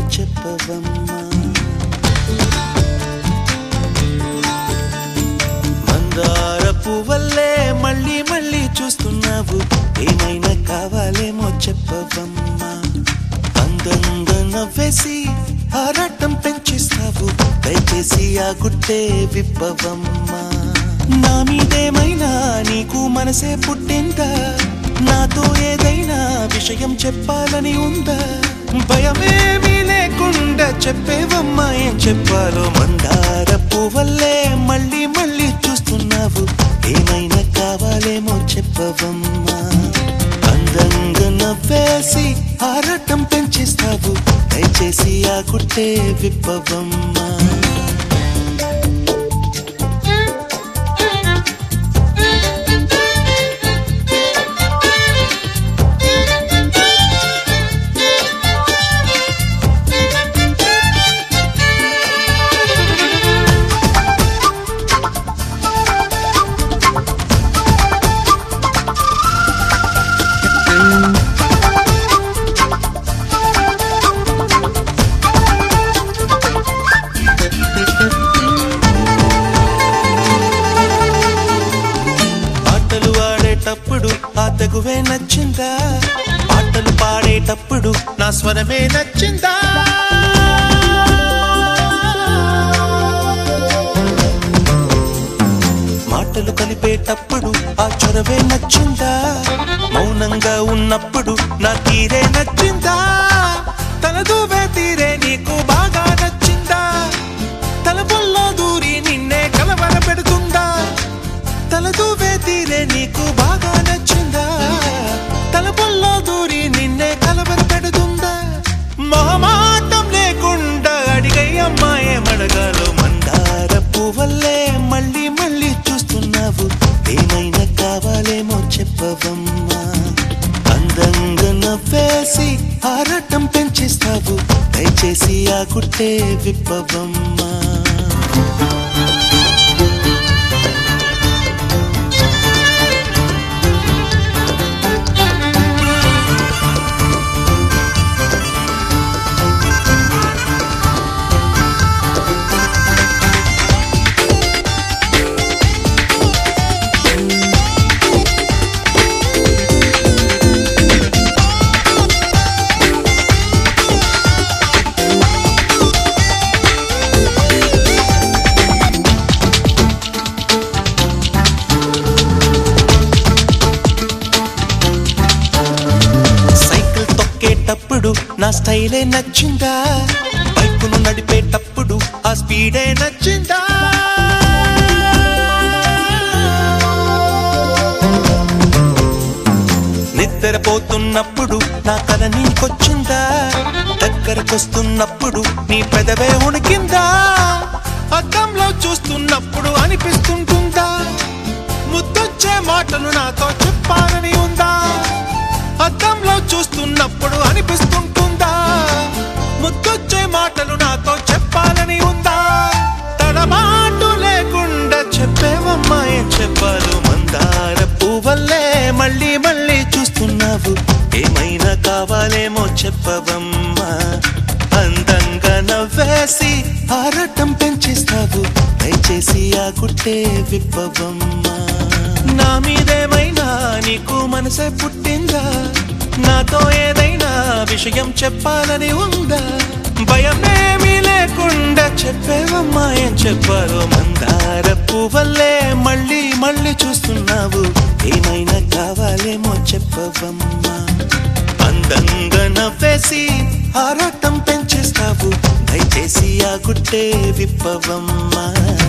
చెప్పవమ్మా మందార పువ్వల్లే మళ్ళీ మళ్ళీ చూస్తున్నావు ఏమైనా కావాలేమో చెప్పవమ్మా అందంగా నవ్వేసి ఆరాటం పెంచిస్తావు దయచేసి ఆ గుట్టే విప్పవమ్మా నా మీదేమైనా నీకు మనసే పుట్టిందా నాతో ఏదైనా విషయం చెప్పాలని ఉందా భయమేమీ లేకుండా చెప్పేవమ్మా ఏం చెప్పాలో మందార పువ్వల్లే మళ్ళీ మళ్ళీ చూస్తున్నావు ఏమైనా కావాలేమో చెప్పవమ్మా అందంగా నవ్వేసి ఆరాటం పెంచిస్తావు దయచేసి ఆ గుట్టే విప్పవమ్మా పాటలు ఆడేటప్పుడు ఆ తెగువే నచ్చిందా పాటలు పాడేటప్పుడు నా స్వరమే నచ్చిందా మాటలు కలిపేటప్పుడు ఆ చొరవే నచ్చిందా మౌనంగా ఉన్నప్పుడు నా తీరే నచ్చిందా తలదూవే తీరే నీకు బాగా నచ్చిందా తలపుల్లో దూరి నిన్నే కలవర పెడుతుందా తలదూవే తీరే నీకు బాగా నచ్చిందా తలపుల్లో దూరి నిన్నే కలవర పెడుతుందా మొహమాటం లేకుండా అడిగై అమ్మాయే మడగాలో మందార పువ్వల్లే మళ్ళీ మళ్ళీ చూస్తున్నావు ఏమైనా కావాలేమో చెప్పవమ్మా అందంగా నవ్వేసి ఆరాటం పెంచిస్తావు దయచేసి ఆ గుట్టే విప్పవమ్మా సైకిల్ తొక్కేటప్పుడు నా స్టైలే నచ్చిందా బైకును నడిపేటప్పుడు ఆ స్పీడే నచ్చిందా నిద్రపోతున్నప్పుడు నా కల నీకొచ్చిందా దగ్గరకొస్తున్నప్పుడు నీ పెదవే ఉణికిందా అద్దంలో చూస్తున్నప్పుడు అనిపిస్తుంటుందా ముద్దొచ్చే మాటలు నాతో చెప్పాలని ఉందా అద్దంలో చూస్తున్నప్పుడు అనిపిస్తుంటుందా ముద్దొచ్చే మాటలు నాతో చెప్పాలని ఉందా తడబాటు లేకుండా చెప్పేవమ్మా ఏం చెప్పాలు మందార పువ్వల్లే మళ్ళీ మళ్ళీ చూస్తున్నావు ఏమైనా కావాలేమో చెప్పవమ్మా అందంగా నవ్వేసి ఆరాటం పెంచిస్తావు దయచేసి ఆ గుట్టే విప్పవమ్మా నా మీదేమైనా నీకు మనసే పుట్టిందా నాతో ఏదైనా విషయం చెప్పాలని ఉందా భయమేమీ లేకుండా చెప్పేవమ్మా ఏం చెప్పాలో మందార పువ్వల్లే మళ్ళీ మళ్ళీ చూస్తున్నావు ఏమైనా కావాలేమో చెప్పవమ్మా అందంగా నవ్వేసి ఆరాటం పెంచేస్తావు దయచేసి ఆ గుట్టే విప్పవమ్మా